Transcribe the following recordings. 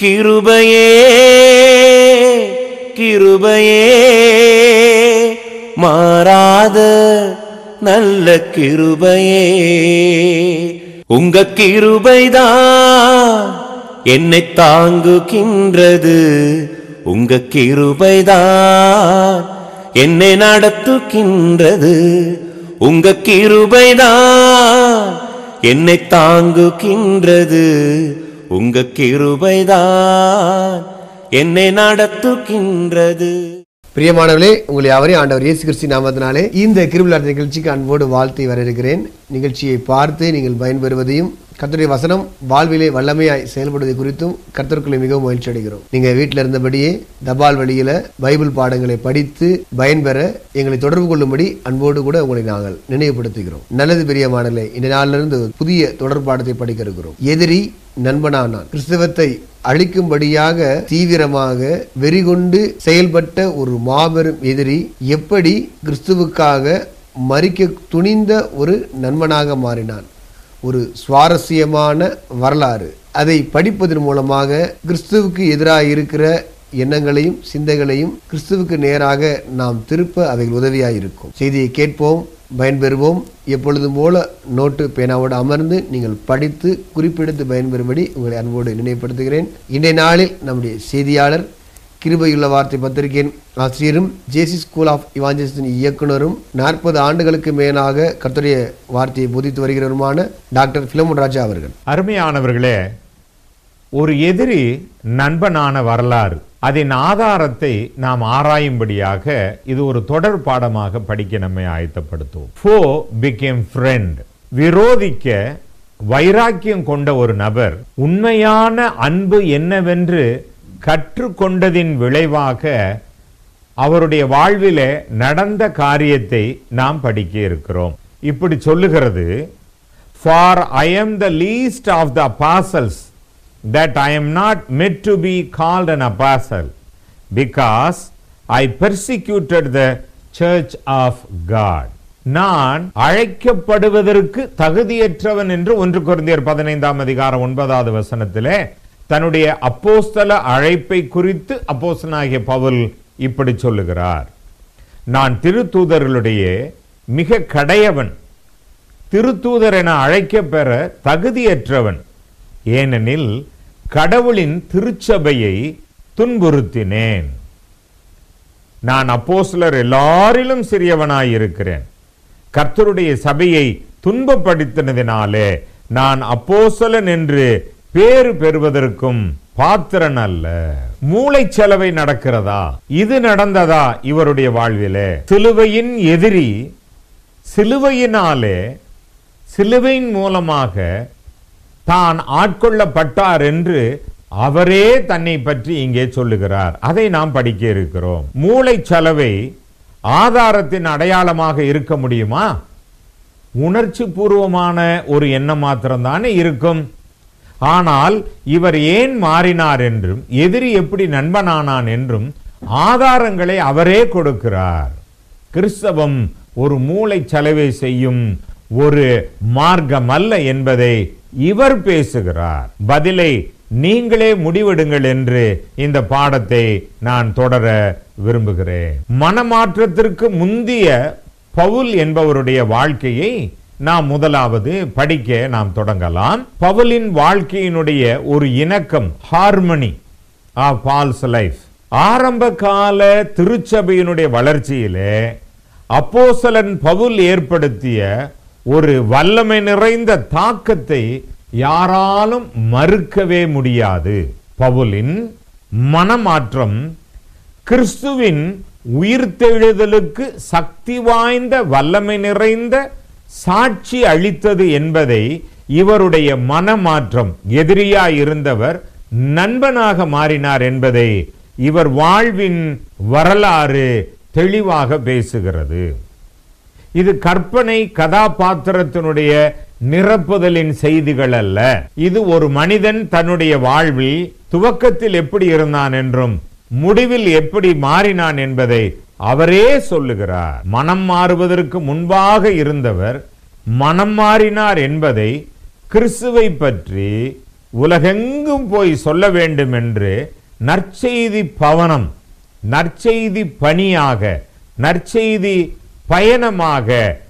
கிருபையே கிருபையே மாறாத நல்ல கிருபையே உங்க கிருபைதான் என்னை தாங்குகின்றது உங்க கிருபைதான் என்னை நடத்துகின்றது உங்க கிருபைதான் என்னை தாங்குகின்றது உங்க கிருபைதான் என்னை நடத்துகின்றது பிரியமானவர்களே உங்களை யாவரையும் ஆண்டவர் இயேசு கிறிஸ்து நாமத்தினாலே இந்த கிருபிலாட்ட நிகழ்ச்சிக்கு அன்போடு வாழ்த்தி வரவேற்கிறேன் நிகழ்ச்சியை பார்த்து நீங்கள் பயன்பெறுவதையும் கர்த்தருடைய வசனம் வாழ்விலே வல்லமையாய் செயல்படுவது குறித்தும் கர்த்தருக்குள்ளே மிகவும் மகிழ்ச்சி அடைகிறோம் நீங்க வீட்டில் இருந்தபடியே தபால் வழியில பைபிள் பாடங்களை படித்து பயன்பெற எங்களை தொடர்பு கொள்ளும்படி அன்போடு கூட உங்களை நாங்கள் நினைவுபடுத்துகிறோம் நல்லது பிரியமானலே இந்த நாளிலிருந்து புதிய தொடர் பாடத்தை படிக்க இருக்கிறோம் எதிரி நண்பனானான் கிறிஸ்தவத்தை அழிக்கும்படியாக தீவிரமாக வெறிகொண்டு செயல்பட்ட ஒரு மாபெரும் எதிரி எப்படி கிறிஸ்துவுக்காக மறிக்க துணிந்த ஒரு நண்பனாக மாறினான் ஒரு சுவாரஸ்யமான வரலாறு அதை படிப்பதன் மூலமாக கிறிஸ்துவுக்கு எதிராக இருக்கிற எண்ணங்களையும் சிந்தைகளையும் கிறிஸ்துவுக்கு நேராக நாம் திருப்ப அவைகள் உதவியாக இருக்கும் செய்தியை கேட்போம் பயன்பெறுவோம் எப்பொழுதும் போல நோட்டு பேனாவோடு அமர்ந்து நீங்கள் படித்து குறிப்பெடுத்து பயன்பெறும்படி உங்களை அன்போடு நினைவுபடுத்துகிறேன் இன்றைய நாளில் நம்முடைய செய்தியாளர் கிருபையுள்ள வார்த்தை பத்திரிகையின் ஆசிரியரும் ஜேசி ஸ்கூல் ஆஃப் இவாஞ்சலிஸ்டின் இயக்குனரும் நாற்பது ஆண்டுகளுக்கு மேலாக கர்த்தருடைய வார்த்தையை போதித்து வருகிறவருமான டாக்டர் பிலமோன் ராஜா அவர்கள் அருமையானவர்களே ஒரு எதிரி நண்பனான வரலாறு அதன் ஆதாரத்தை நாம் ஆராயும்படியாக இது ஒரு தொடர் பாடமாக படிக்க நம்மை ஆயத்தப்படுத்துவோம் ஃபோ பிகேம் ஃப்ரெண்ட் விரோதிக்க வைராக்கியம் கொண்ட ஒரு நபர் உண்மையான அன்பு என்னவென்று கற்றுக்கொண்டதின் விளைவாக அவருடைய வாழ்விலே நடந்த காரியத்தை நாம் படிக்க இருக்கிறோம் இப்படி சொல்லுகிறது for I am the least of the apostles that I am not meant to be called an apostle because I persecuted the church of God. நான் அழைக்கப்படுவதற்கு தகுதியற்றவன் என்று ஒன்று குருந்தியர் பதினைந்தாம் அதிகாரம் ஒன்பதாவது வசனத்திலே தன்னுடைய அப்போஸ்தல அழைப்பை குறித்து அப்போஸ்தலனாகிய பவுல் இப்படி சொல்லுகிறார் நான் திருத்தூதர்களுடைய மிக கடையவன் திருத்தூதர் என அழைக்கப் பெற தகுதியற்றவன் ஏனெனில் கடவுளின் திருச்சபையை துன்புறுத்தினேன் நான் அப்போஸ்தலர் எல்லாரிலும் சிறியவனாயிருக்கிறேன் கர்த்தருடைய சபையை துன்பப்படுத்தினதினாலே நான் அப்போஸ்தலன் என்று பேறு பெறுவதற்கும் பாத்திரன் அல்ல மூளைச்சலவை நடக்கிறதா இது நடந்ததா இவருடைய வாழ்விலே சிலுவையின் எதிரி சிலுவையினாலே சிலுவையின் மூலமாக தான் ஆட்கொள்ளப்பட்டார் என்று அவரே தன்னை பற்றி இங்கே சொல்லுகிறார் அதை நாம் படிக்க இருக்கிறோம் மூளைச்சலவை ஆதாரத்தின் அடையாளமாக இருக்க முடியுமா உணர்ச்சி பூர்வமான ஒரு எண்ணம் மாத்திரம்தானே இருக்கும் ஆனால் இவர் ஏன் மாறினார் என்றும் எதிரி எப்படி நண்பனானான் என்றும் ஆதாரங்களை அவரே கொடுக்கிறார் கிறிஸ்தவம் ஒரு மூளை செலவை செய்யும் ஒரு மார்க்கம் அல்ல என்பதை இவர் பேசுகிறார் பதிலை நீங்களே முடிவெடுங்கள் என்று இந்த பாடத்தை நான் தொடர விரும்புகிறேன் மனமாற்றத்திற்கு முந்திய பவுல் என்பவருடைய வாழ்க்கையை நாம் முதலாவது படிக்க நாம் தொடங்கலாம் பவுலின் வாழ்க்கையினுடைய ஒரு இணக்கம் ஹார்மனி ஆஃப் பால்ஸ் லைஃப் ஆரம்ப கால திருச்சபையினுடைய வளர்ச்சியிலே அப்போசலன் பவுல் ஏற்படுத்திய ஒரு வல்லமை நிறைந்த தாக்கத்தை யாராலும் மறுக்கவே முடியாது பவுலின் மனமாற்றம் கிறிஸ்துவின் உயிர்த்தெழுதலுக்கு சக்தி வாய்ந்த வல்லமை நிறைந்த சாட்சி அளித்தது என்பதை இவருடைய மனமாற்றம் எதிரியாய் இருந்தவர் நண்பனாக மாறினார் என்பதை இவர் வாழ்வின் வரலாறு தெளிவாக பேசுகிறது இது கற்பனை கதாபாத்திரத்தினுடைய நிரப்புதலின் செய்திகள் அல்ல இது ஒரு மனிதன் தன்னுடைய வாழ்வில் துவக்கத்தில் எப்படி இருந்தான் என்றும் முடிவில் எப்படி மாறினான் என்பதை அவரே சொல்லுகிறார் மனம் மாறுவதற்கு முன்பாக இருந்தவர் மனம் மாறினார் என்பதை கிறிஸ்துவை பற்றி உலகெங்கும் போய் சொல்ல வேண்டும் என்று நற்செய்தி பவனம் நற்செய்தி பணியாக நற்செய்தி பயணமாக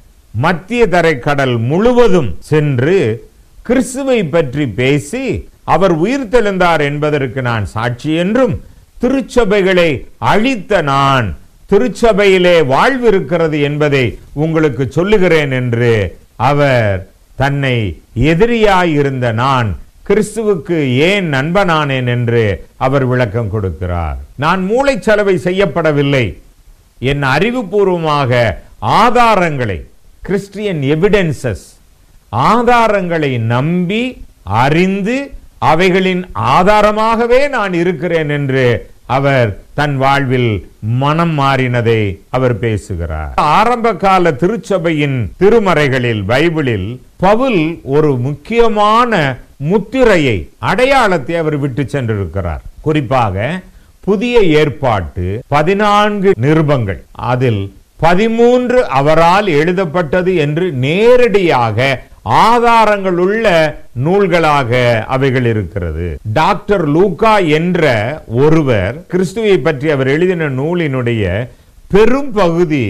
மத்திய தரைக்கடல் முழுவதும் சென்று கிறிஸ்துவை பற்றி பேசி அவர் உயிர்த்தெழுந்தார் என்பதற்கு நான் சாட்சி என்றும் திருச்சபைகளை அழித்த நான் திருச்சபையிலே வாழ்வு இருக்கிறது என்பதை உங்களுக்கு சொல்லுகிறேன் என்று அவர் தன்னை எதிரியாயிருந்த நான் கிறிஸ்துவுக்கு ஏன் நண்பனானேன் என்று அவர் விளக்கம் கொடுக்கிறார் நான் மூளைச்சலவை செய்யப்படவில்லை என் அறிவுபூர்வமாக ஆதாரங்களை கிறிஸ்டியன் எவிடன்சஸ் ஆதாரங்களை நம்பி அறிந்து அவைகளின் ஆதாரமாகவே நான் இருக்கிறேன் என்று அவர் தன் வாழ்வில் மனம் மாறினதை அவர் பேசுகிறார் ஆரம்ப கால திருச்சபையின் திருமறைகளில் பைபிளில் பவுல் ஒரு முக்கியமான முத்திரையை அடையாளத்தை அவர் விட்டு சென்றிருக்கிறார் குறிப்பாக புதிய ஏற்பாட்டு பதினான்கு நிருபங்கள் அதில் பதிமூன்று அவரால் எழுதப்பட்டது என்று நேரடியாக ஆதாரங்கள் உள்ள நூல்களாக அவைகள் இருக்கிறது டாக்டர் லூகா என்ற ஒருவர் கிறிஸ்துவை பற்றி அவர் எழுதின நூலினுடைய பெரும் பகுதி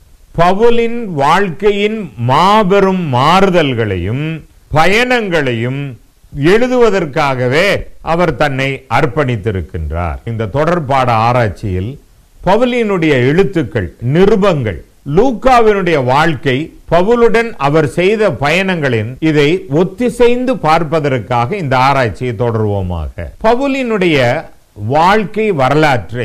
பவுலின் வாழ்க்கையின் மாபெரும் மாறுதல்களையும் பயணங்களையும் எழுதுவதற்காகவே அவர் தன்னை அர்ப்பணித்திருக்கின்றார் இந்த தொடர்பாட ஆராய்ச்சியில் பவுலினுடைய எழுத்துக்கள் நிருபங்கள் லூக்காவினுடைய வாழ்க்கை பவுலுடன் அவர் செய்த பயணங்களின் இதை ஒத்திசைந்து பார்ப்பதற்காக இந்த ஆராய்ச்சியை தொடர்வோமாக பவுலினுடைய வாழ்க்கை வரலாற்றை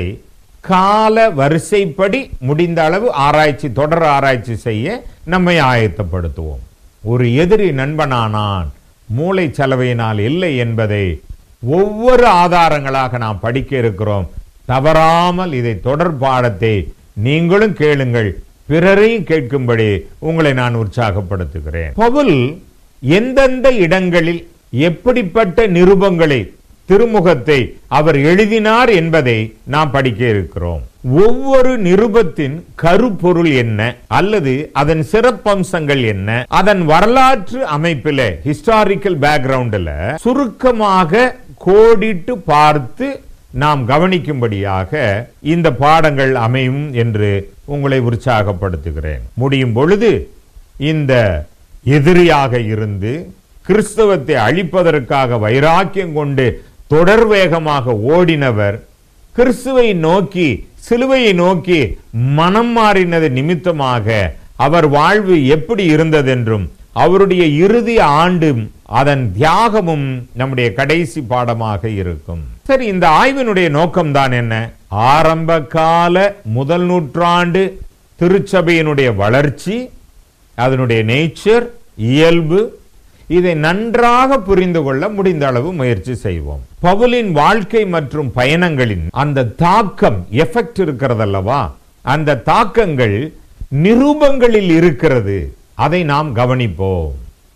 கால வரிசைப்படி முடிந்த அளவு ஆராய்ச்சி தொடர் ஆராய்ச்சி செய்ய நம்மை ஆயத்தப்படுத்துவோம் ஒரு எதிரி நண்பனானான் மூளை செலவையினால் இல்லை என்பதை ஒவ்வொரு ஆதாரங்களாக நாம் படிக்க இருக்கிறோம் தவறாமல் இதை தொடர் பாடத்தை நீங்களும் கேளுங்கள் பிறரையும் கேட்கும்படி உங்களை நான் உற்சாகப்படுத்துகிறேன் பவுல் எந்தெந்த இடங்களில் எப்படிப்பட்ட நிருபங்களை திருமுகத்தை அவர் எழுதினார் என்பதை நாம் படிக்க இருக்கிறோம் ஒவ்வொரு நிருபத்தின் கருப்பொருள் என்ன அல்லது அதன் சிறப்பம்சங்கள் என்ன அதன் வரலாற்று அமைப்பில ஹிஸ்டாரிக்கல் பேக்ரவுண்ட்ல சுருக்கமாக கோடிட்டு பார்த்து நாம் கவனிக்கும்படியாக இந்த பாடங்கள் அமையும் என்று உங்களை உற்சாகப்படுத்துகிறேன் முடியும் பொழுது இந்த எதிரியாக இருந்து கிறிஸ்தவத்தை அழிப்பதற்காக வைராக்கியம் கொண்டு தொடர் வேகமாக ஓடினவர் கிறிஸ்துவை நோக்கி சிலுவையை நோக்கி மனம் மாறினது நிமித்தமாக அவர் வாழ்வு எப்படி இருந்ததென்றும் அவருடைய இறுதி ஆண்டும் அதன் தியாகமும் நம்முடைய கடைசி பாடமாக இருக்கும் சரி இந்த ஆய்வினுடைய நோக்கம் தான் என்ன ஆரம்ப கால முதல் நூற்றாண்டு திருச்சபையினுடைய வளர்ச்சி அதனுடைய நேச்சர் இயல்பு இதை நன்றாக புரிந்து கொள்ள முடிந்த அளவு முயற்சி செய்வோம் பவுலின் வாழ்க்கை மற்றும் பயணங்களின் அந்த தாக்கம் எஃபெக்ட் இருக்கிறதல்லவா அந்த தாக்கங்கள் நிரூபங்களில் இருக்கிறது அதை நாம் கவனிப்போம்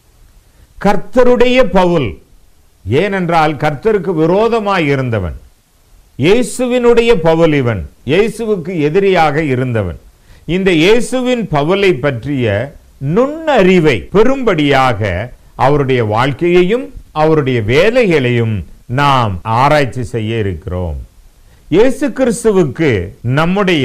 கர்த்தருடைய பவுல் ஏனென்றால் கர்த்தருக்கு விரோதமாய் இருந்தவன் இயேசுவினுடைய பவுல் இவன் இயேசுவுக்கு எதிரியாக இருந்தவன் இந்த இயேசுவின் பவுலை பற்றிய நுண்ணறிவை பெரும்படியாக அவருடைய வாழ்க்கையையும் அவருடைய வேலைகளையும் நாம் ஆராய்ச்சி செய்ய இருக்கிறோம் இயேசு கிறிஸ்துவுக்கு நம்முடைய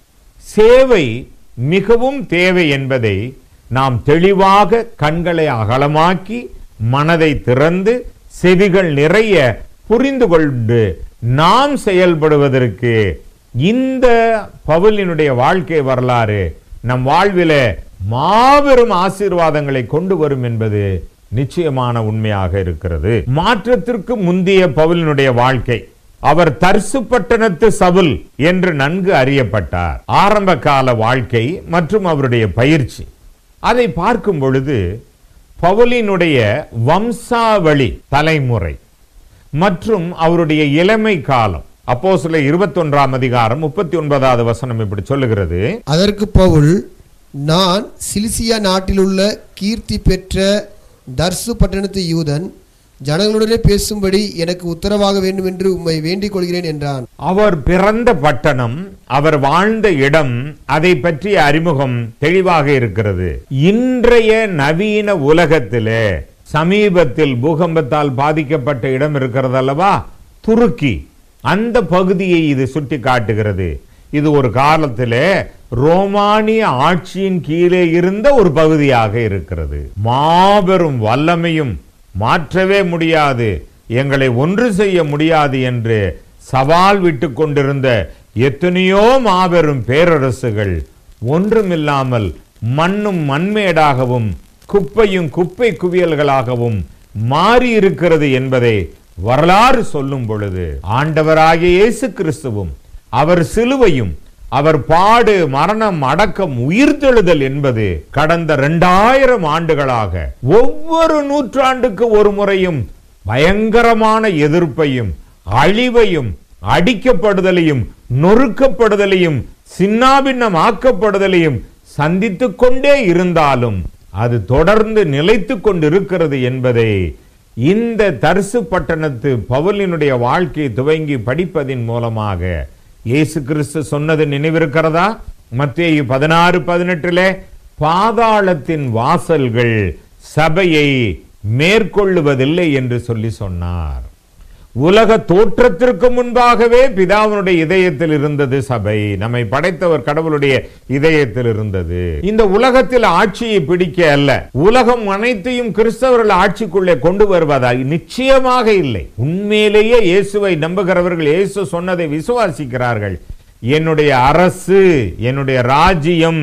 சேவை மிகவும் தேவை என்பதை நாம் தெளிவாக கண்களை அகலமாக்கி மனதை திறந்து செவிகள் நிறைய புரிந்து கொண்டு நாம் செயல்படுவதற்கு இந்த பவுலினுடைய வாழ்க்கை வரலாறு நம் வாழ்வில மாபெரும் ஆசீர்வாதங்களை கொண்டு வரும் என்பது நிச்சயமான உண்மையாக இருக்கிறது மாற்றத்திற்கு முந்தைய பவுலினுடைய வாழ்க்கை அவர் தர்சு பட்டணத்து சவுல் என்று நன்கு அறியப்பட்டார் ஆரம்ப கால வாழ்க்கை மற்றும் அவருடைய பயிற்சி அதை பார்க்கும் பொழுது பவுலினுடைய வம்சாவளி தலைமுறை மற்றும் அவருடைய இளமை காலம் அப்போ சில இருபத்தொன்றாம் அதிகாரம் முப்பத்தி ஒன்பதாவது வசனம் இப்படி சொல்லுகிறது அதற்கு பவுல் நான் சிலிசியா நாட்டிலுள்ள கீர்த்தி பெற்ற தர்சு பட்டணத்து யூதன் ஜனங்களுடனே பேசும்படி எனக்கு உத்தரவாக வேண்டும் என்று உம்மை வேண்டிக் கொள்கிறேன் என்றான் அவர் பிறந்த பட்டணம் அவர் வாழ்ந்த இடம் அதை பற்றிய அறிமுகம் தெளிவாக இருக்கிறது இன்றைய நவீன உலகத்திலே சமீபத்தில் பூகம்பத்தால் பாதிக்கப்பட்ட இடம் இருக்கிறது அல்லவா துருக்கி அந்த பகுதியை இது சுட்டி காட்டுகிறது இது ஒரு காலத்திலே ரோமானிய ஆட்சியின் கீழே இருந்த ஒரு பகுதியாக இருக்கிறது மாபெரும் வல்லமையும் மாற்றவே முடியாது எங்களை ஒன்று செய்ய முடியாது என்று சவால் விட்டு கொண்டிருந்த எத்தனையோ மாபெரும் பேரரசுகள் ஒன்றுமில்லாமல் மண்ணும் மண்மேடாகவும் குப்பையும் குப்பை குவியல்களாகவும் மாறி இருக்கிறது என்பதை வரலாறு சொல்லும் பொழுது ஆண்டவராகிய இயேசு கிறிஸ்துவும் அவர் சிலுவையும் அவர் பாடு மரணம் அடக்கம் உயிர்த்தெழுதல் என்பது கடந்த இரண்டாயிரம் ஆண்டுகளாக ஒவ்வொரு நூற்றாண்டுக்கு ஒரு முறையும் பயங்கரமான எதிர்ப்பையும் அழிவையும் அடிக்கப்படுதலையும் நொறுக்கப்படுதலையும் சின்னாபின்னம் ஆக்கப்படுதலையும் சந்தித்துக் கொண்டே இருந்தாலும் அது தொடர்ந்து நிலைத்துக் கொண்டிருக்கிறது என்பதை இந்த தரிசு பட்டணத்து பவுலினுடைய வாழ்க்கையை துவங்கி படிப்பதின் மூலமாக இயேசு கிறிஸ்து சொன்னது நினைவிருக்கிறதா மத்தேயு பதினாறு பதினெட்டுல பாதாளத்தின் வாசல்கள் சபையை மேற்கொள்ளுவதில்லை என்று சொல்லி சொன்னார் உலக தோற்றத்திற்கு முன்பாகவே பிதாவினுடைய இதயத்தில் இருந்தது சபை நம்மை படைத்தவர் கடவுளுடைய இதயத்தில் இருந்தது இந்த உலகத்தில் ஆட்சியை பிடிக்க அல்ல உலகம் அனைத்தையும் கிறிஸ்தவர்கள் ஆட்சிக்குள்ளே கொண்டு வருவதா நிச்சயமாக இல்லை உண்மையிலேயே இயேசுவை நம்புகிறவர்கள் இயேசு சொன்னதை விசுவாசிக்கிறார்கள் என்னுடைய அரசு என்னுடைய ராஜ்யம்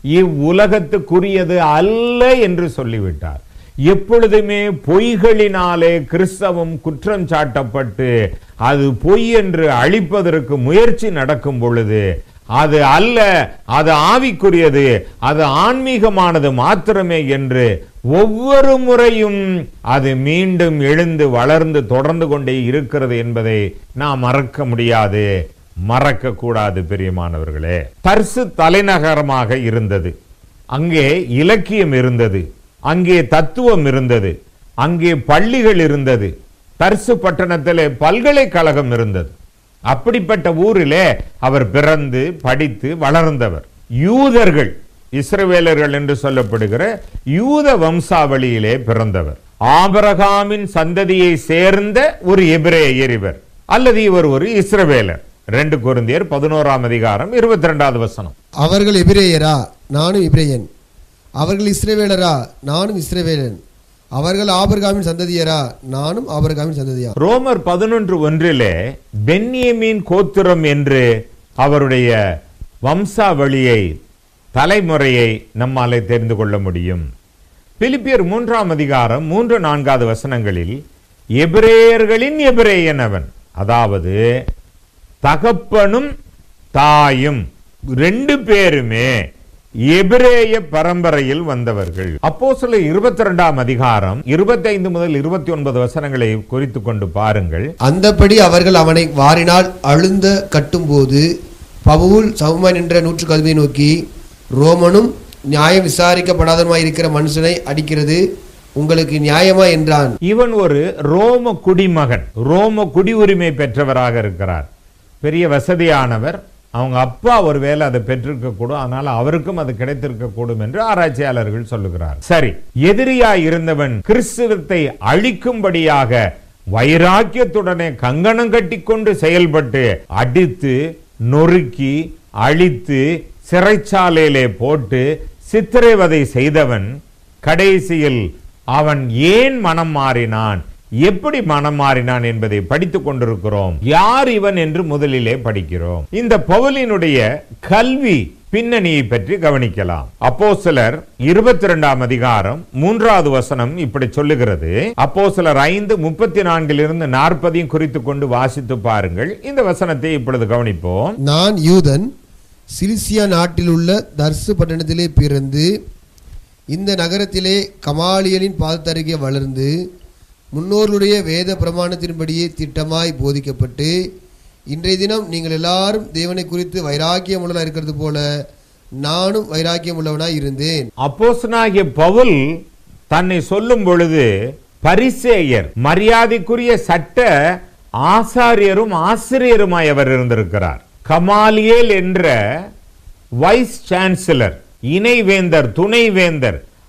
இவ்வுலகத்துக்குரியது அல்ல என்று சொல்லிவிட்டார் எப்பொழுதுமே பொய்களினாலே கிறிஸ்தவம் குற்றம் சாட்டப்பட்டு அது பொய் என்று அழிப்பதற்கு முயற்சி நடக்கும் பொழுது அது அல்ல அது ஆவிக்குரியது அது ஆன்மீகமானது மாத்திரமே என்று ஒவ்வொரு முறையும் அது மீண்டும் எழுந்து வளர்ந்து தொடர்ந்து கொண்டே இருக்கிறது என்பதை நாம் மறக்க முடியாது மறக்க கூடாது பெரியமானவர்களே தர்சு தலைநகரமாக இருந்தது அங்கே இலக்கியம் இருந்தது அங்கே தத்துவம் இருந்தது அங்கே பள்ளிகள் இருந்தது தர்சு பட்டணத்திலே பல்கலைக்கழகம் இருந்தது அப்படிப்பட்ட ஊரிலே அவர் பிறந்து படித்து வளர்ந்தவர் யூதர்கள் இஸ்ரவேலர்கள் என்று சொல்லப்படுகிற யூத வம்சாவளியிலே பிறந்தவர் ஆபரகாமின் சந்ததியை சேர்ந்த ஒரு எபிரேயர் இவர் அல்லது இவர் ஒரு இஸ்ரவேலர் ரெண்டு குருந்தியர் பதினோராம் அதிகாரம் இருபத்தி ரெண்டாவது வசனம் அவர்கள் எபிரேயரா நானும் எபிரேயன் அவர்கள் இஸ்ரவேலரா நானும் இஸ்ரவேலன் அவர்கள் ஆபர்காமின் சந்ததியரா நானும் ஆபர்காமின் சந்ததியா ரோமர் பதினொன்று ஒன்றிலே பென்யமீன் கோத்திரம் என்று அவருடைய வம்சாவளியை தலைமுறையை நம்மாலே தெரிந்து கொள்ள முடியும் பிலிப்பியர் மூன்றாம் அதிகாரம் மூன்று நான்காவது வசனங்களில் எபிரேயர்களின் எபிரேயன் அவன் அதாவது தகப்பனும் தாயும் ரெண்டு பேருமே எபிரேய பரம்பரையில் வந்தவர்கள் அப்போ சில இருபத்தி ரெண்டாம் அதிகாரம் இருபத்தைந்து முதல் இருபத்தி ஒன்பது வசனங்களை குறித்து கொண்டு பாருங்கள் அந்தபடி அவர்கள் அவனை வாரினால் அழுந்த கட்டும்போது பவுல் சமமாய் நின்ற நூற்று கல்வியை நோக்கி ரோமனும் நியாயம் விசாரிக்கப்படாதமாய் இருக்கிற மனுஷனை அடிக்கிறது உங்களுக்கு நியாயமா என்றான் இவன் ஒரு ரோம குடிமகன் ரோம குடியுரிமை பெற்றவராக இருக்கிறார் பெரிய வசதியானவர் அவங்க அப்பா ஒருவேளை அதை பெற்றிருக்க கூடும் அதனால அவருக்கும் அது கிடைத்திருக்க கூடும் என்று ஆராய்ச்சியாளர்கள் சொல்லுகிறார் சரி எதிரியாய் இருந்தவன் கிறிஸ்துவத்தை அழிக்கும்படியாக வைராக்கியத்துடனே கங்கணம் கட்டிக்கொண்டு செயல்பட்டு அடித்து நொறுக்கி அழித்து சிறைச்சாலையிலே போட்டு சித்திரைவதை செய்தவன் கடைசியில் அவன் ஏன் மனம் மாறினான் எப்படி மனம் மாறினான் என்பதை படித்துக் கொண்டிருக்கிறோம் யார் இவன் என்று முதலிலே படிக்கிறோம் இந்த பவுலினுடைய கல்வி பின்னணியை பற்றி கவனிக்கலாம் அப்போ சிலர் இருபத்தி ரெண்டாம் அதிகாரம் மூன்றாவது வசனம் இப்படி சொல்லுகிறது அப்போ சிலர் ஐந்து முப்பத்தி நான்கிலிருந்து நாற்பதையும் குறித்து கொண்டு வாசித்து பாருங்கள் இந்த வசனத்தை இப்பொழுது கவனிப்போம் நான் யூதன் சிலிசியா நாட்டில் உள்ள தர்சு பட்டணத்திலே பிறந்து இந்த நகரத்திலே கமாலியலின் பாதத்தருகே வளர்ந்து முன்னோர்களுடைய வேத பிரமாணத்தின்படியே திட்டமாய் போதிக்கப்பட்டு இன்றைய தினம் நீங்கள் எல்லாரும் தேவனை குறித்து வைராக்கியம் உள்ளவனாக இருக்கிறது போல நானும் வைராக்கியம் உள்ளவனாய் இருந்தேன் அப்போஸ்தலனாகிய பவுல் தன்னை சொல்லும் பொழுது பரிசேயர் மரியாதைக்குரிய சட்ட ஆசாரியரும் ஆசிரியருமாய் அவர் இருந்திருக்கிறார் கமாலியேல் என்ற வைஸ் சான்சலர் இணைவேந்தர் துணைவேந்தர்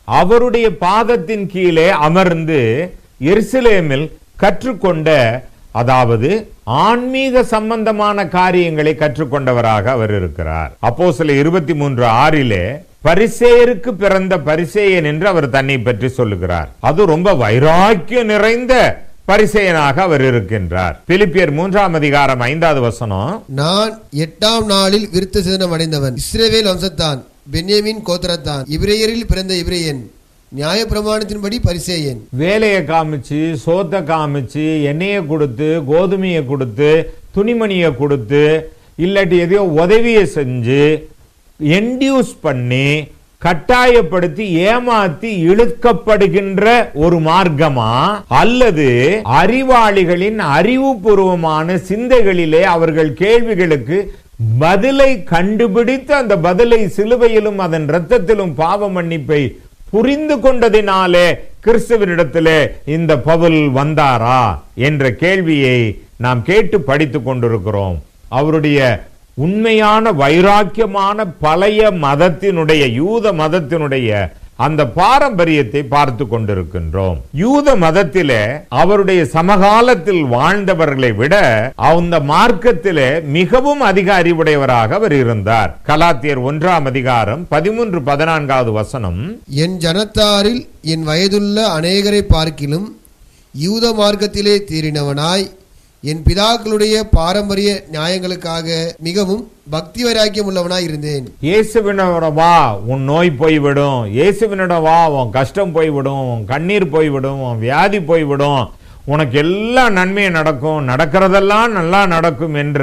அவருடைய பாதத்தின் கீழே அமர்ந்து எருசலேமில் கற்றுக்கொண்ட அதாவது ஆன்மீக சம்பந்தமான காரியங்களை கற்றுக்கொண்டவராக அவர் இருக்கிறார் அப்போ சில இருபத்தி மூன்று ஆறிலே பரிசேயருக்கு பிறந்த பரிசேயன் என்று அவர் தன்னை பற்றி சொல்லுகிறார் அது ரொம்ப வைராக்கியம் நிறைந்த பரிசேயனாக அவர் இருக்கின்றார் பிலிப்பியர் மூன்றாம் அதிகாரம் ஐந்தாவது வசனம் நான் எட்டாம் நாளில் விருத்த சேதனம் அடைந்தவன் இஸ்ரவேல் வம்சத்தான் பென்யமின் கோத்திரத்தான் இபிரேயரில் பிறந்த இபிரேயன் நியாய பிரமாணத்தின்படி பரிசேயன் வேலையை காமிச்சு சோத்தை காமிச்சு எண்ணெயை கொடுத்து கோதுமையை கொடுத்து துணிமணியை கொடுத்து இல்லாட்டி எதையோ உதவியை செஞ்சு என்டியூஸ் பண்ணி கட்டாயப்படுத்தி ஏமாத்தி இழுக்கப்படுகின்ற ஒரு மார்க்கமா அல்லது அறிவாளிகளின் அறிவுபூர்வமான சிந்தைகளிலே அவர்கள் கேள்விகளுக்கு பதிலை கண்டுபிடித்து அந்த பதிலை சிலுவையிலும் அதன் இரத்தத்திலும் பாவ மன்னிப்பை புரிந்து கொண்டதினாலே கிறிஸ்துவனிடத்திலே இந்த பவுல் வந்தாரா என்ற கேள்வியை நாம் கேட்டு படித்துக் கொண்டிருக்கிறோம் அவருடைய உண்மையான வைராக்கியமான பழைய மதத்தினுடைய யூத மதத்தினுடைய அந்த பாரம்பரியத்தை பார்த்து கொண்டிருக்கின்றோம் யூத மதத்திலே அவருடைய சமகாலத்தில் வாழ்ந்தவர்களை விட அந்த மார்க்கத்திலே மிகவும் அதிக அறிவுடையவராக அவர் இருந்தார் கலாத்தியர் ஒன்றாம் அதிகாரம் பதிமூன்று பதினான்காவது வசனம் என் ஜனத்தாரில் என் வயதுள்ள அநேகரை பார்க்கிலும் யூத மார்க்கத்திலே தேறினவனாய் என் பிதாக்களுடைய பாரம்பரிய நியாயங்களுக்காக மிகவும் பக்தி வைராக்கியம் உள்ளவனாய் இருந்தேன் இயேசுவினோட வா உன் நோய் போய்விடும் இயேசுவினோட வா உன் கஷ்டம் போய்விடும் உன் கண்ணீர் போய்விடும் உன் வியாதி போய்விடும் உனக்கு எல்லாம் நன்மையை நடக்கும் நடக்கிறதெல்லாம் நல்லா நடக்கும் என்ற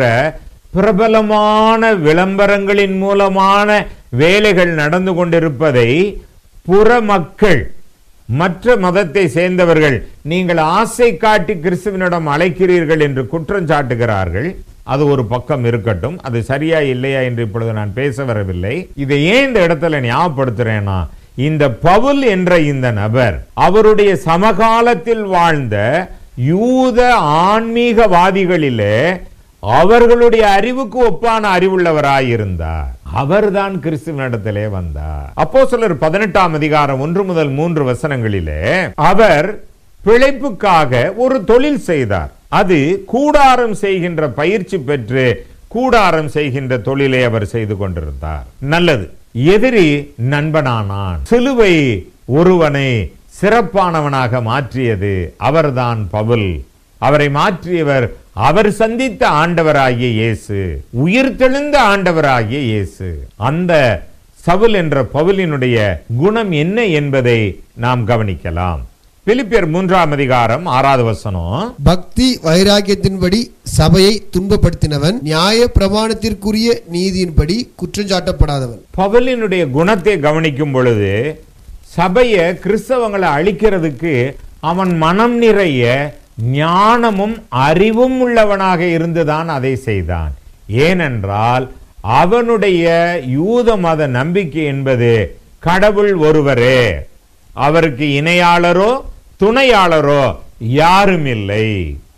பிரபலமான விளம்பரங்களின் மூலமான வேலைகள் நடந்து கொண்டிருப்பதை புற மக்கள் மற்ற மதத்தை சேர்ந்தவர்கள் நீங்கள் ஆசை காட்டி கிறிஸ்துவனிடம் அழைக்கிறீர்கள் என்று குற்றம் சாட்டுகிறார்கள் அது ஒரு பக்கம் இருக்கட்டும் அது சரியா இல்லையா என்று இப்பொழுது நான் பேச வரவில்லை இதை ஏன் இந்த இடத்துல ஞாபகப்படுத்துறேன்னா இந்த பவுல் என்ற இந்த நபர் அவருடைய சமகாலத்தில் வாழ்ந்த யூத ஆன்மீகவாதிகளிலே அவர்களுடைய அறிவுக்கு ஒப்பான அறிவுள்ளவராயிருந்தார் அவர்தான் கிறிஸ்துவனிடத்திலே வந்தார் அப்போ சிலர் பதினெட்டாம் அதிகாரம் ஒன்று முதல் மூன்று வசனங்களிலே அவர் பிழைப்புக்காக ஒரு தொழில் செய்தார் அது கூடாரம் செய்கின்ற பயிற்சி பெற்று கூடாரம் செய்கின்ற தொழிலை அவர் செய்து கொண்டிருந்தார் நல்லது எதிரி நண்பனானான் சிலுவை ஒருவனை சிறப்பானவனாக மாற்றியது அவர்தான் பவுல் அவரை மாற்றியவர் அவர் சந்தித்த ஆண்டவராகிய இயேசு உயிர் தெழுந்த ஆண்டவராகிய இயேசு அந்த சவுல் என்ற பவுலினுடைய குணம் என்ன என்பதை நாம் கவனிக்கலாம் பிலிப்பியர் மூன்றாம் அதிகாரம் ஆறாவது வசனம் பக்தி வைராக்கியத்தின்படி சபையை துன்பப்படுத்தினவன் நியாய பிரமாணத்திற்குரிய நீதியின்படி குற்றஞ்சாட்டப்படாதவன் பவுலினுடைய குணத்தை கவனிக்கும் பொழுது சபையை கிறிஸ்தவங்களை அழிக்கிறதுக்கு அவன் மனம் நிறைய ஞானமும் அறிவும் உள்ளவனாக இருந்துதான் அதை செய்தான் ஏனென்றால் அவனுடைய யூத மத நம்பிக்கை என்பது கடவுள் ஒருவரே அவருக்கு இணையாளரோ துணையாளரோ யாரும் இல்லை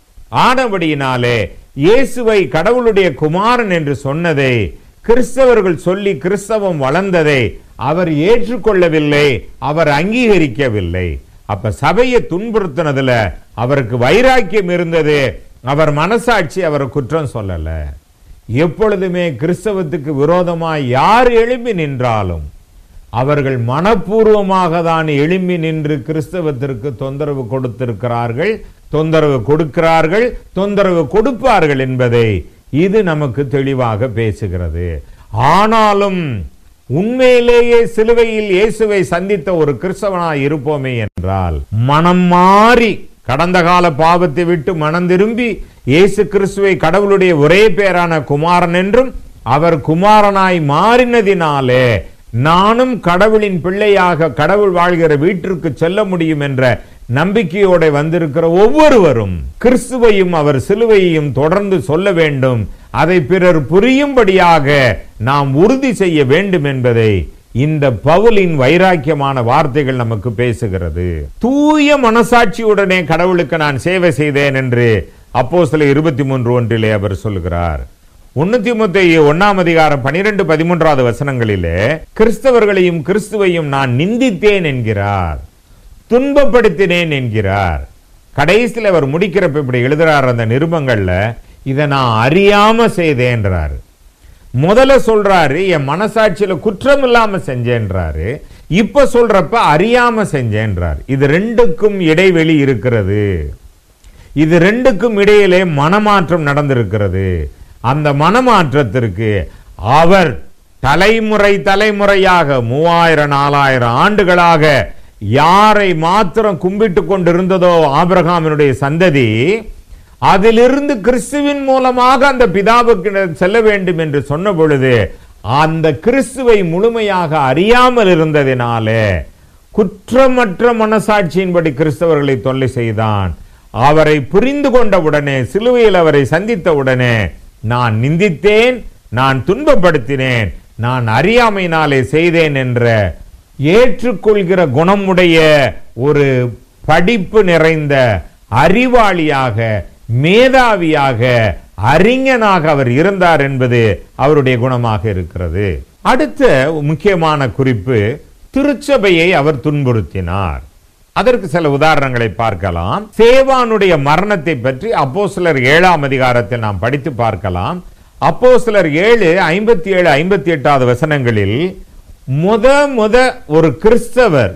ஆனபடியினாலே இயேசுவை கடவுளுடைய குமாரன் என்று சொன்னதை கிறிஸ்தவர்கள் சொல்லி கிறிஸ்தவம் வளர்ந்ததை அவர் ஏற்றுக்கொள்ளவில்லை அவர் அங்கீகரிக்கவில்லை அப்ப சபையை துன்புறுத்தினதுல அவருக்கு வைராக்கியம் இருந்தது அவர் மனசாட்சி அவரை குற்றம் சொல்லல எப்பொழுதுமே கிறிஸ்தவத்துக்கு விரோதமாய் யார் எழும்பி நின்றாலும் அவர்கள் மனப்பூர்வமாக தான் எழும்பி நின்று கிறிஸ்தவத்திற்கு தொந்தரவு கொடுத்திருக்கிறார்கள் தொந்தரவு கொடுக்கிறார்கள் தொந்தரவு கொடுப்பார்கள் என்பதை இது நமக்கு தெளிவாக பேசுகிறது ஆனாலும் உண்மையிலேயே சிலுவையில் இயேசுவை சந்தித்த ஒரு கிறிஸ்தவனாய் இருப்போமே என்றால் மனம் மாறி கடந்த கால பாவத்தை விட்டு மனம் திரும்பி இயேசு கிறிஸ்துவை கடவுளுடைய ஒரே பேரான குமாரன் என்றும் அவர் குமாரனாய் மாறினதினாலே நானும் கடவுளின் பிள்ளையாக கடவுள் வாழ்கிற வீட்டிற்கு செல்ல முடியும் என்ற நம்பிக்கையோட வந்திருக்கிற ஒவ்வொருவரும் கிறிஸ்துவையும் அவர் சிலுவையையும் தொடர்ந்து சொல்ல வேண்டும் அதை பிறர் புரியும்படியாக நாம் உறுதி செய்ய வேண்டும் என்பதை இந்த பவுலின் வைராக்கியமான வார்த்தைகள் நமக்கு பேசுகிறது தூய மனசாட்சியுடனே கடவுளுக்கு நான் சேவை செய்தேன் என்று அப்போ சில இருபத்தி மூன்று ஒன்றிலே அவர் சொல்கிறார் ஒன்னு தீமோத்தேயு ஒன்னாம் அதிகாரம் பனிரெண்டு பதிமூன்றாவது வசனங்களிலே கிறிஸ்தவர்களையும் கிறிஸ்துவையும் நான் நிந்தித்தேன் என்கிறார் துன்பப்படுத்தினேன் என்கிறார் கடைசியில் அவர் முடிக்கிறப்ப இப்படி எழுதுறார் அந்த நிருபங்கள்ல இதை நான் அறியாம செய்தேன்றாரு முதல்ல சொல்றாரு என் மனசாட்சியில குற்றம் இல்லாம செஞ்சேன்றாரு இப்ப சொல்றப்ப அறியாம செஞ்சேன்றார் இது ரெண்டுக்கும் இடைவெளி இருக்கிறது இது ரெண்டுக்கும் இடையிலே மனமாற்றம் நடந்திருக்கிறது அந்த மனமாற்றத்திற்கு அவர் தலைமுறை தலைமுறையாக மூவாயிரம் நாலாயிரம் ஆண்டுகளாக யாரை மாத்திரம் கும்பிட்டு கொண்டிருந்ததோ ஆபிரகாமினுடைய சந்ததி அதிலிருந்து கிறிஸ்துவின் மூலமாக அந்த பிதாவுக்கு செல்ல வேண்டும் என்று சொன்ன பொழுது அந்த கிறிஸ்துவை முழுமையாக அறியாமல் இருந்ததினாலே குற்றமற்ற மனசாட்சியின்படி கிறிஸ்தவர்களை தொல்லை செய்தான் அவரை புரிந்து கொண்ட உடனே சிலுவையில் அவரை சந்தித்த உடனே நான் நிந்தித்தேன் நான் துன்பப்படுத்தினேன் நான் அறியாமையினாலே செய்தேன் என்ற ஏற்றுக்கொள்கிற குணமுடைய ஒரு படிப்பு நிறைந்த அறிவாளியாக மேதாவியாக அறிஞனாக அவர் இருந்தார் என்பது அவருடைய குணமாக இருக்கிறது அடுத்த முக்கியமான குறிப்பு திருச்சபையை அவர் துன்புறுத்தினார் அதற்கு சில உதாரணங்களை பார்க்கலாம் சேவானுடைய மரணத்தை பற்றி அப்போஸ்தலர் ஏழாம் அதிகாரத்தில் நாம் படித்து பார்க்கலாம் அப்போஸ்தலர் ஏழு ஐம்பத்தி ஏழு ஐம்பத்தி எட்டாவது வசனங்களில் முத முத ஒரு கிறிஸ்தவர்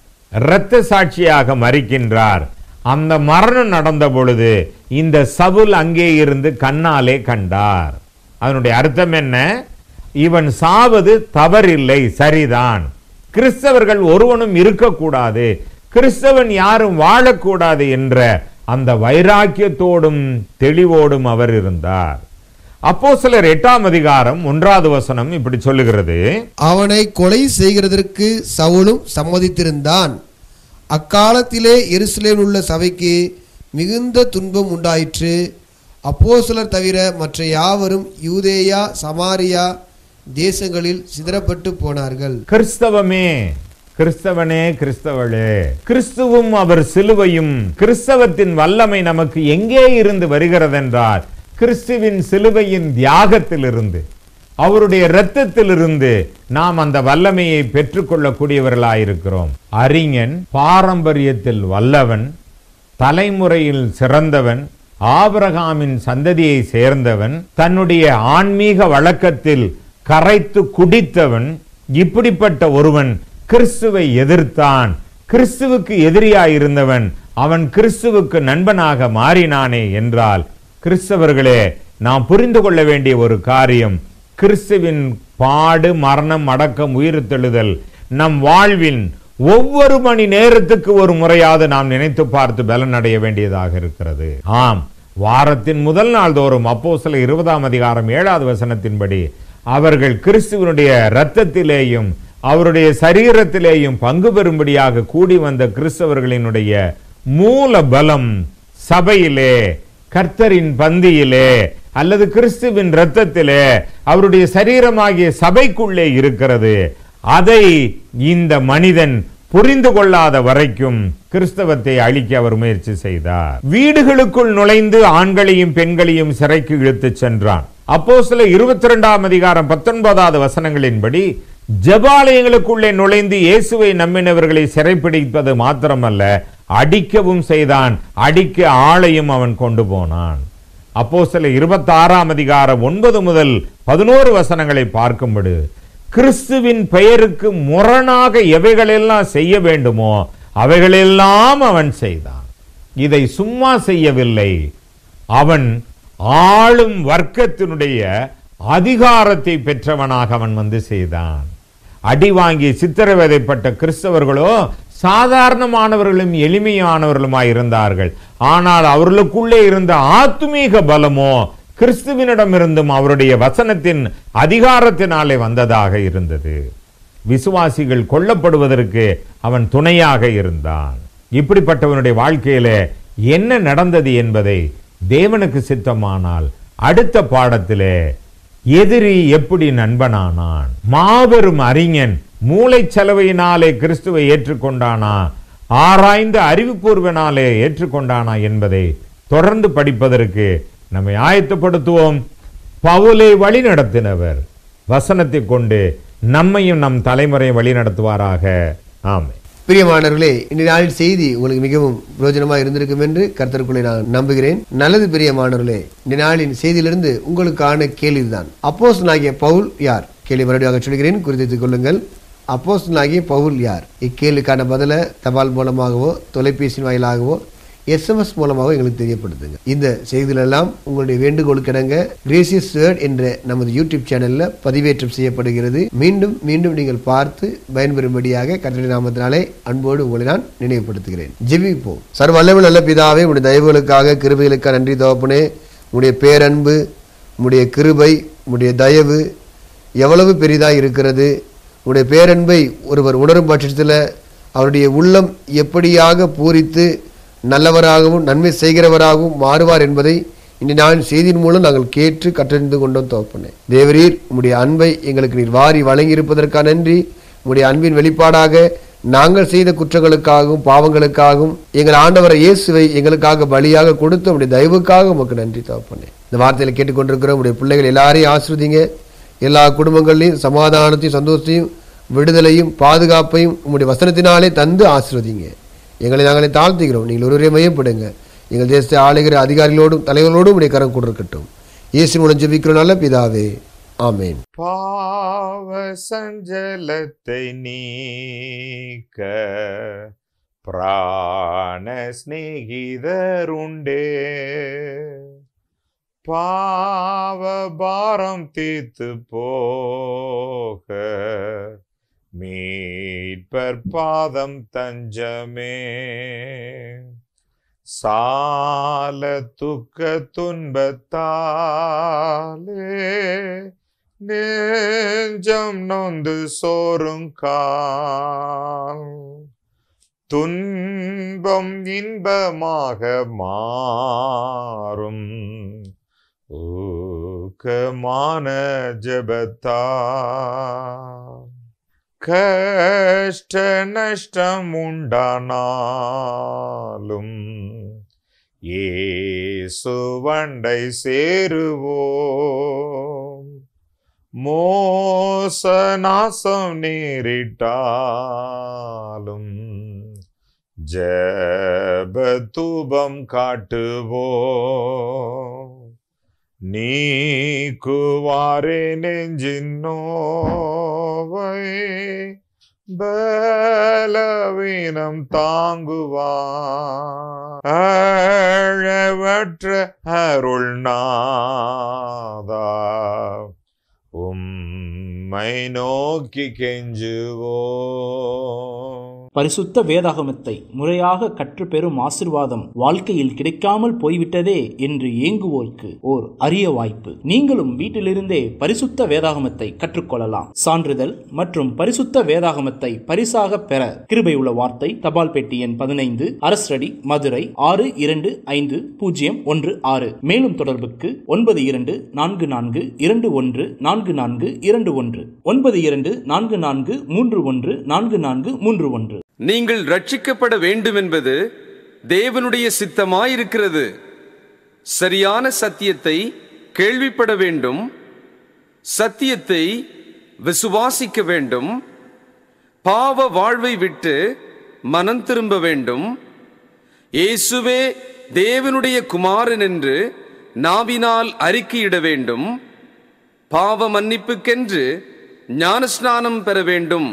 இரத்த சாட்சியாக மறிக்கின்றார் அந்த மரணம் நடந்த பொழுது இந்த சவுல் அங்கே இருந்து கண்ணாலே கண்டார் அதனுடைய அர்த்தம் என்ன இவன் சாவது தவறில்லை சரிதான் கிறிஸ்தவர்கள் ஒருவனும் இருக்கக்கூடாது கிறிஸ்தவன் யாரும் வாழக்கூடாது என்ற அந்த வைராக்கியத்தோடும் தெளிவோடும் அவர் இருந்தார் அப்போ சிலர் எட்டாம் அதிகாரம் ஒன்றாவது வசனம் இப்படி சொல்லுகிறது அவனை கொலை செய்கிறதற்கு சவுலும் சம்மதித்திருந்தான் அக்காலத்திலே எருசலேமில் உள்ள சபைக்கு மிகுந்த துன்பம் உண்டாயிற்று அப்போஸ்தலர் தவிர மற்ற யாவரும் யூதேயா சமாரியா தேசங்களில் சிதறப்பட்டு போனார்கள் கிறிஸ்தவமே கிறிஸ்தவனே கிறிஸ்தவளே கிறிஸ்துவும் அவர் சிலுவையும் கிறிஸ்தவத்தின் வல்லமை நமக்கு எங்கே இருந்து வருகிறதென்றால் கிறிஸ்துவின் சிலுவையின் தியாகத்திலிருந்து அவருடைய இரத்தத்திலிருந்து நாம் அந்த வல்லமையை பெற்றுக்கொள்ளக்கூடியவர்களாயிருக்கிறோம் அறிஞன் பாரம்பரியத்தில் வல்லவன் தலைமுறையில் சிறந்தவன் ஆபிரகாமின் சந்ததியை சேர்ந்தவன் தன்னுடைய ஆன்மீக வழக்கத்தில் கரைத்து குடித்தவன் இப்படிப்பட்ட ஒருவன் கிறிஸ்துவை எதிர்த்தான் கிறிஸ்துவுக்கு எதிரியாயிருந்தவன் அவன் கிறிஸ்துவுக்கு நண்பனாக மாறினானே என்றால் கிறிஸ்தவர்களே நாம் புரிந்து கொள்ள வேண்டிய ஒரு காரியம் கிறிஸ்துவின் பாடு மரணம் அடக்கம் உயிர்த்தெழுதல் நம் வாழ்வின் ஒவ்வொரு மணி நேரத்துக்கு ஒரு முறையாவது நாம் நினைத்து பார்த்து பலன் அடைய வேண்டியதாக இருக்கிறது ஆம் வாரத்தின் முதல் நாள் தோறும் அப்போ சில இருபதாம் அதிகாரம் ஏழாவது வசனத்தின்படி அவர்கள் கிறிஸ்துவனுடைய இரத்தத்திலேயும் அவருடைய சரீரத்திலேயும் பங்கு பெறும்படியாக கூடி வந்த கிறிஸ்தவர்களினுடைய மூல பலம் சபையிலே கர்த்தரின் பந்தியிலே அல்லது கிறிஸ்துவின் இரத்தத்திலே அவருடைய சரீரமாகிய சபைக்குள்ளே இருக்கிறது அதை இந்த மனிதன் புரிந்து கொள்ளாத வரைக்கும் கிறிஸ்தவத்தை அழிக்க அவர் முயற்சி செய்தார் வீடுகளுக்குள் நுழைந்து ஆண்களையும் பெண்களையும் சிறைக்கு இழுத்துச் சென்றான் அப்போ சில இருபத்தி ரெண்டாம் அதிகாரம் பத்தொன்பதாவது வசனங்களின்படி ஜபாலயங்களுக்குள்ளே நுழைந்து இயேசுவை நம்பினவர்களை சிறைப்பிடிப்பது மாத்திரமல்ல அடிக்கவும் செய்தான் அடிக்க ஆளையும் அவன் கொண்டு போனான் அப்போ சில இருபத்தி ஆறாம் அதிகாரம் ஒன்பது முதல் பதினோரு வசனங்களை பார்க்கும்படி கிறிஸ்துவின் பெயருக்கு முரணாக எவைகளெல்லாம் செய்ய வேண்டுமோ அவைகளெல்லாம் அவன் செய்தான் இதை சும்மா செய்யவில்லை அவன் ஆளும் வர்க்கத்தினுடைய அதிகாரத்தை பெற்றவனாக அவன் வந்து செய்தான் அடி வாங்கி சித்திரவதைப்பட்ட கிறிஸ்தவர்களோ சாதாரணமானவர்களும் எளிமையானவர்களுமாய் இருந்தார்கள் ஆனால் அவர்களுக்குள்ளே இருந்த ஆத்துமீக பலமோ கிறிஸ்துவினிடமிருந்தும் அவருடைய வசனத்தின் அதிகாரத்தினாலே வந்ததாக இருந்தது விசுவாசிகள் கொல்லப்படுவதற்கு அவன் துணையாக இருந்தான் இப்படிப்பட்டவனுடைய வாழ்க்கையில என்ன நடந்தது என்பதை தேவனுக்கு சித்தமானால் அடுத்த பாடத்திலே எதிரி எப்படி நண்பனானான் மாபெரும் அறிஞன் மூளைச்சலவையினாலே கிறிஸ்துவை ஏற்றுக்கொண்டானா ஆராய்ந்த அறிவுபூர்வனாலே ஏற்றுக்கொண்டானா என்பதை தொடர்ந்து படிப்பதற்கு நம்மை ஆயத்தப்படுத்துவோம் பவுலை வழி நடத்தினவர் வசனத்தை கொண்டு நம்மையும் நம் தலைமுறை வழி நடத்துவாராக ஆமே பிரியமானவர்களே இந்த நாளின் செய்தி உங்களுக்கு மிகவும் பிரயோஜனமாக இருந்திருக்கும் என்று கர்த்தருக்குள்ளே நான் நம்புகிறேன் நல்லது பிரியமானவர்களே இந்த நாளின் செய்தியிலிருந்து உங்களுக்கான கேள்விதான் அப்போஸ் நாகிய பவுல் யார் கேள்வி மறுபடியும் சொல்கிறேன் குறித்துக் கொள்ளுங்கள் அப்போஸ் நாகிய பவுல் யார் இக்கேள்விக்கான பதிலை தபால் மூலமாகவோ தொலைபேசி வாயிலாகவோ எஸ்எம்எஸ் மூலமாக எங்களுக்கு தெரியப்படுத்துங்க இந்த செய்திகளெல்லாம் உங்களுடைய வேண்டுகோளுக்கிடங்க கிரேசியஸ் வேர்ட் என்ற நமது யூடியூப் சேனல்ல பதிவேற்றம் செய்யப்படுகிறது மீண்டும் மீண்டும் நீங்கள் பார்த்து பயன்பெறும்படியாக கட்டளை நாமத்தினாலே அன்போடு உங்களை நான் நினைவுபடுத்துகிறேன் ஜெபிப்போம் சர்வ வல்லமை நல்ல பிதாவே உடைய தயவுகளுக்காக கிருபைகளுக்காக நன்றி தகப்பனே உடைய பேரன்பு உடைய கிருபை உடைய தயவு எவ்வளவு பெரிதாக இருக்கிறது உடைய பேரன்பை ஒருவர் உணரும் பட்சத்தில் அவருடைய உள்ளம் எப்படியாக பூரித்து நல்லவராகவும் நன்மை செய்கிறவராகவும் மாறுவார் என்பதை இன்று நான் செய்தியின் மூலம் நாங்கள் கேட்டு கற்றறிந்து கொண்டோம் தோப்பனே தேவரீர் உம்முடைய அன்பை எங்களுக்கு நீர் வாரி வழங்கியிருப்பதற்காக நன்றி உம்முடைய அன்பின் வெளிப்பாடாக நாங்கள் செய்த குற்றங்களுக்காகவும் பாவங்களுக்காகவும் எங்கள் ஆண்டவரை இயேசுவை எங்களுக்காக பலியாக கொடுத்து உடைய தயவுக்காக உமக்கு நன்றி தோப்பனே இந்த வார்த்தையில் கேட்டுக்கொண்டிருக்கிற உடைய பிள்ளைகள் எல்லாரையும் ஆசிர்வதிங்க எல்லா குடும்பங்களையும் சமாதானத்தையும் சந்தோஷத்தையும் விடுதலையும் பாதுகாப்பையும் உம்முடைய வசனத்தினாலே தந்து ஆசிர்வதிங்க எங்களை நாங்களே தாழ்த்துகிறோம் நீங்கள் ஒருவரே மையப்படுங்க எங்கள் தேசத்தை ஆளுகிற அதிகாரிகளோடும் தலைவர்களோடும் உடைய கரம் கொண்டிருக்கட்டும் இயேசு மூலம் ஜெபிக்கிறோம் நல்ல பிதாவே ஆமேன் பாவ சஞ்சலத்தை நீக்க பிராண சிநேகிதருண்டே பாவ பாரம் தீர்த்து போக மீட்பர் பாதம் தஞ்சமே சால துக்க துன்பத்தாலே நெஞ்சம் நொந்து சோறுங்கால் துன்பம் இன்பமாக மாறும் ஊக்கமான ஜபத்தால் கஷ்ட நஷ்டம் உண்டானாலும் ஏசுவண்டை சேருவோம் மோசநாசம் நேரிட்டாலும் ஜபதூபம் காட்டுவோம் நீக்குவாரே நெஞ்சின் நோவை பலவீனம் தாங்குவார் அழவற்ற அருள் நாதா உம்மை நோக்கி கெஞ்சுவோம் பரிசுத்த வேதாகமத்தை முறையாக கற்றுப்பெறும் ஆசிர்வாதம் வாழ்க்கையில் கிடைக்காமல் போய்விட்டதே என்று ஏங்குவோருக்கு ஓர் அரிய வாய்ப்பு நீங்களும் வீட்டிலிருந்தே பரிசுத்த வேதாகமத்தை கற்றுக்கொள்ளலாம் சான்றிதழ் மற்றும் பரிசுத்த வேதாகமத்தை பரிசாக பெற கிருபை உள்ள வார்த்தை தபால் பெட்டி எண் பதினைந்து அரசடி மதுரை ஆறு இரண்டு ஐந்து பூஜ்ஜியம் ஒன்று ஆறு மேலும் தொடர்புக்கு ஒன்பது இரண்டு நான்கு நான்கு இரண்டு ஒன்று நான்கு நான்கு இரண்டு ஒன்று ஒன்பது இரண்டு நான்கு நான்கு மூன்று ஒன்று நான்கு நான்கு மூன்று ஒன்று நீங்கள் ரட்சிக்கப்பட வேண்டும் என்பது தேவனுடைய சித்தமாயிருக்கிறது சரியான சத்தியத்தை கேள்விப்பட வேண்டும் சத்தியத்தை விசுவாசிக்க வேண்டும் பாவ வாழ்வை விட்டு மனம் திரும்ப வேண்டும் இயேசுவே தேவனுடைய குமாரன் என்று நாவினால் அறிக்கையிட வேண்டும் பாவ மன்னிப்புக்கென்று ஞானஸ்நானம் பெற வேண்டும்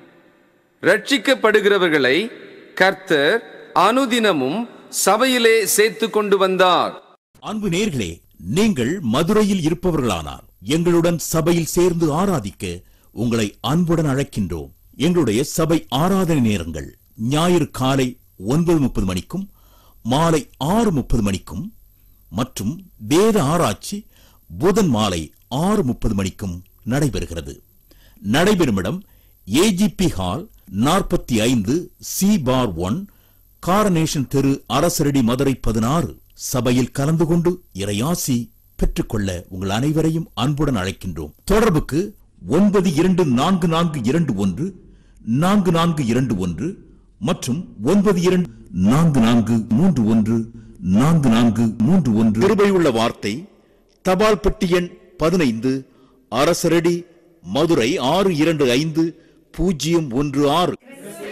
ரட்சிக்கப்படுகிறவர்களை கர்த்தர் அனுதினமும் சபையிலே சேர்த்து கொண்டு வந்தார் அன்பு நேர்களே நீங்கள் மதுரையில் இருப்பவர்களானார் எங்களுடன் சபையில் சேர்ந்து ஆராதிக்க உங்களை அன்புடன் அழைக்கின்றோம் எங்களுடைய சபை ஆராதனை நேரங்கள் ஞாயிறு காலை ஒன்பது முப்பது மணிக்கும் மாலை ஆறு முப்பது மணிக்கும் மற்றும் வேத ஆராய்ச்சி புதன் மாலை ஆறு முப்பது மணிக்கும் நடைபெறுகிறது நடைபெறும் இடம் ஏஜிபி ஹால் நாற்பத்தி ஐந்து சி பார் ஒன் காரனேஷன் தெரு அரசரடி மதுரை பதினாறு சபையில் கலந்து கொண்டு இறையாசி பெற்றுக்கொள்ள உங்கள் அனைவரையும் அன்புடன் அழைக்கின்றோம் தொடர்புக்கு ஒன்பது இரண்டு நான்கு நான்கு இரண்டு ஒன்று நான்கு நான்கு இரண்டு ஒன்று மற்றும் ஒன்பது இரண்டு நான்கு நான்கு மூன்று ஒன்று நான்கு நான்கு மூன்று ஒன்று கிருபையுள்ள வார்த்தை தபால் பெட்டி எண் பதினைந்து அரசரடி மதுரை ஆறு இரண்டு ஐந்து பூஜ்ஜியம் ஒன்று ஆறு